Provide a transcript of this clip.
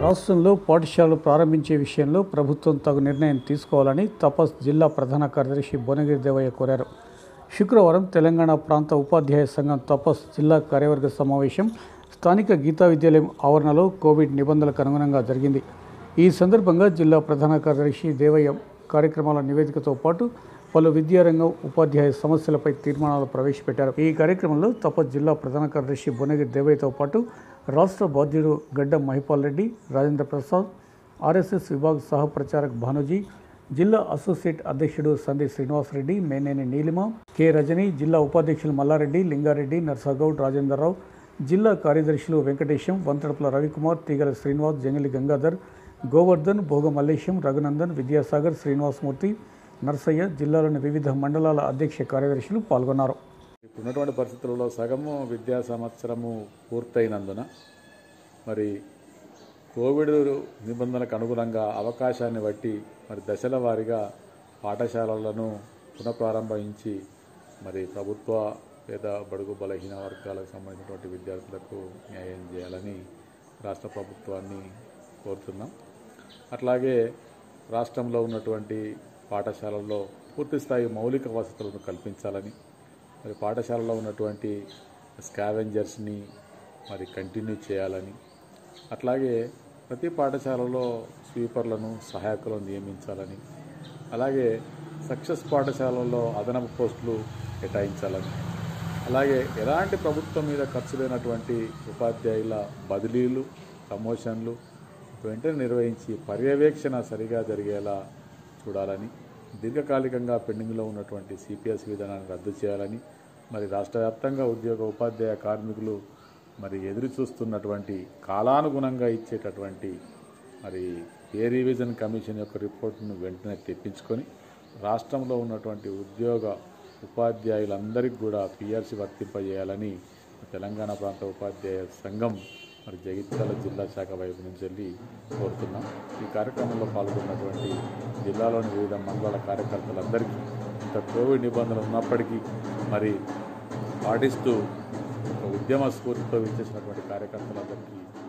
రాష్ట్రంలో పాఠశాలలు ప్రారంభించే విషయంలో ప్రభుత్వం తగు నిర్ణయం తీసుకోవాలని తపస్ జిల్లా ప్రధాన కార్యదర్శి భువనగిరి దేవయ్య కోరారు శుక్రవారం తెలంగాణ ప్రాంత ఉపాధ్యాయ సంఘం తపస్ జిల్లా కార్యవర్గ సమావేశం స్థానిక గీతా విద్యాలయం ఆవరణలో కోవిడ్ నిబంధనలకు అనుగుణంగా జరిగింది ఈ సందర్భంగా జిల్లా ప్రధాన కార్యదర్శి దేవయ్య కార్యక్రమాల నివేదికతో పాటు పలు విద్యారంగం ఉపాధ్యాయ సమస్యలపై తీర్మానాలు ప్రవేశపెట్టారు ఈ కార్యక్రమంలో తపస్ జిల్లా ప్రధాన కార్యదర్శి భువనగిరి దేవయ్యతో పాటు రాష్ట్ర బాధ్యుడు గడ్డం మహిపాల్ రెడ్డి రాజేంద్ర ప్రసాద్ ఆర్ఎస్ఎస్ విభాగ్ సహ ప్రచారక్ భానుజీ జిల్లా అసోసియేట్ అధ్యక్షుడు సందీప్ శ్రీనివాసరెడ్డి మేనేని నీలిమ కె రజని జిల్లా ఉపాధ్యక్షులు మల్లారెడ్డి లింగారెడ్డి నర్సాగౌడ్ రాజేంద్రరావు జిల్లా కార్యదర్శులు వెంకటేశం వంతడపుల రవికుమార్ తీగల శ్రీనివాస్ జంగిలి గంగాధర్ గోవర్ధన్ భోగ మల్లేశం రఘునందన్ విద్యాసాగర్ శ్రీనివాసమూర్తి నర్సయ్య జిల్లాలోని వివిధ మండలాల అధ్యక్ష కార్యదర్శులు పాల్గొన్నారు ఇప్పుడున్నటువంటి పరిస్థితులలో సగము విద్యా సంవత్సరము పూర్తయినందున మరి కోవిడ్ నిబంధనలకు అనుగుణంగా అవకాశాన్ని బట్టి మరి దశల వారీగా పాఠశాలలను పునఃప్రారంభించి మరి ప్రభుత్వ పేద బడుగు బలహీన వర్గాలకు సంబంధించినటువంటి విద్యార్థులకు న్యాయం చేయాలని రాష్ట్ర ప్రభుత్వాన్ని కోరుతున్నాం అట్లాగే రాష్ట్రంలో ఉన్నటువంటి పాఠశాలల్లో పూర్తిస్థాయి మౌలిక వసతులను కల్పించాలని మరి పాఠశాలలో ఉన్నటువంటి స్కావెంజర్స్ని మరి కంటిన్యూ చేయాలని అట్లాగే ప్రతి పాఠశాలలో స్వీపర్లను సహాయకులను నియమించాలని అలాగే సక్సెస్ పాఠశాలల్లో అదనపు పోస్టులు కేటాయించాలని అలాగే ఎలాంటి ప్రభుత్వం మీద ఖర్చు లేనటువంటి ఉపాధ్యాయుల బదిలీలు ప్రమోషన్లు వెంటనే నిర్వహించి పర్యవేక్షణ సరిగా జరిగేలా చూడాలని దీర్ఘకాలికంగా పెండింగ్లో ఉన్నటువంటి సిపిఎస్ విధానాన్ని రద్దు చేయాలని మరి రాష్ట్ర వ్యాప్తంగా ఉద్యోగ ఉపాధ్యాయ కార్మికులు మరి ఎదురు చూస్తున్నటువంటి కాలానుగుణంగా ఇచ్చేటటువంటి మరి పే రివిజన్ కమిషన్ యొక్క రిపోర్ట్ను వెంటనే తెప్పించుకొని రాష్ట్రంలో ఉన్నటువంటి ఉద్యోగ ఉపాధ్యాయులందరికీ కూడా పిఆర్సీ వర్తింపజేయాలని తెలంగాణ ప్రాంత ఉపాధ్యాయ సంఘం మరి జగిత్యాల జిల్లా శాఖ వైపు నుంచి వెళ్ళి కోరుతున్నాం ఈ కార్యక్రమంలో పాల్గొన్నటువంటి జిల్లాలోని వివిధ మండలాల కార్యకర్తలందరికీ ఇంత కోవిడ్ నిబంధనలు ఉన్నప్పటికీ మరి పాటిస్తూ ఒక ఉద్యమ స్ఫూర్తితో విచ్చేసినటువంటి కార్యకర్తలందరికీ